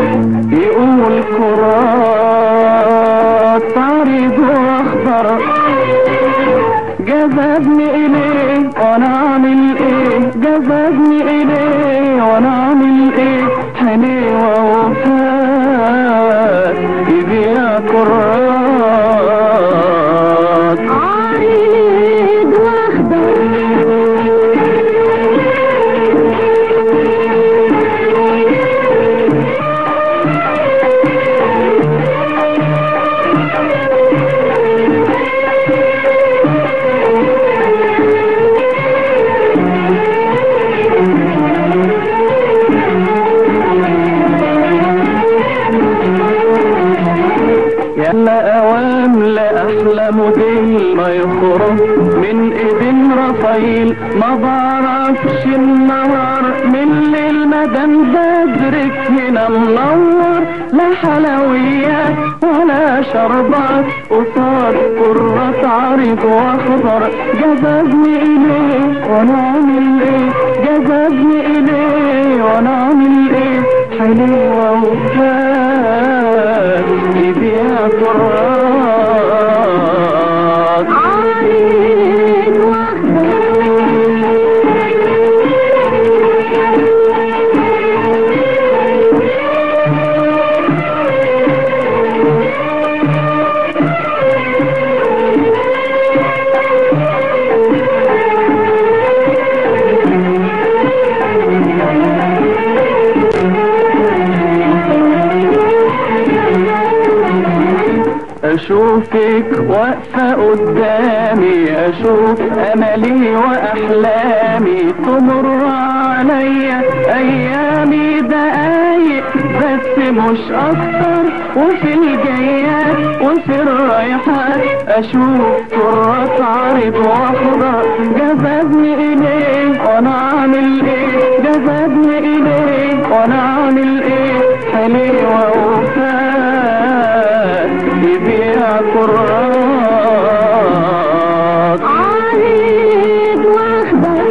يقول كرات عريض واخضر جذبني اليه وانا اعمل ايه جذبني اليه وانا اعمل ايه حليوة وفات يبيع كرات عريض واخضر يلا اوام لاحلى موديل ما يخرج من ايدين رفايل ما بعرفش النهار من الليل مدام بدرك هنا منور لا حلويات ولا شربات قصاد كرة عريض واخضر جذبني اليه وانا اعمل ايه جذبني اليه وانا اعمل ايه حلوة وفات يبيع كرات عريض واخضر اشوفك واقفة قدامي اشوف املي واحلامي تمر عليا ايامي دقايق بس مش اكتر وفي الجايات وفي الرايحات اشوف كرات عريض واخضر جذبني اليه وانا اعمل ايه جذبني اليه وانا اعمل ايه حليوة وفات يبيع كرات عريض واخضر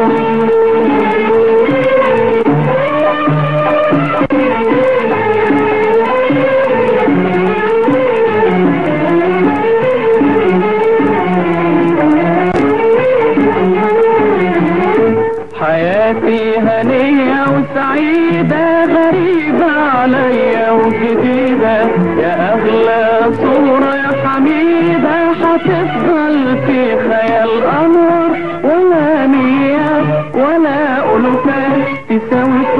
حياتي هنية وسعيدة غريبة عليا وجديدة يا أغلى صورة يا حميدة هتفضل في خيال أنوار ولا مياه ولا ألوفات تساوي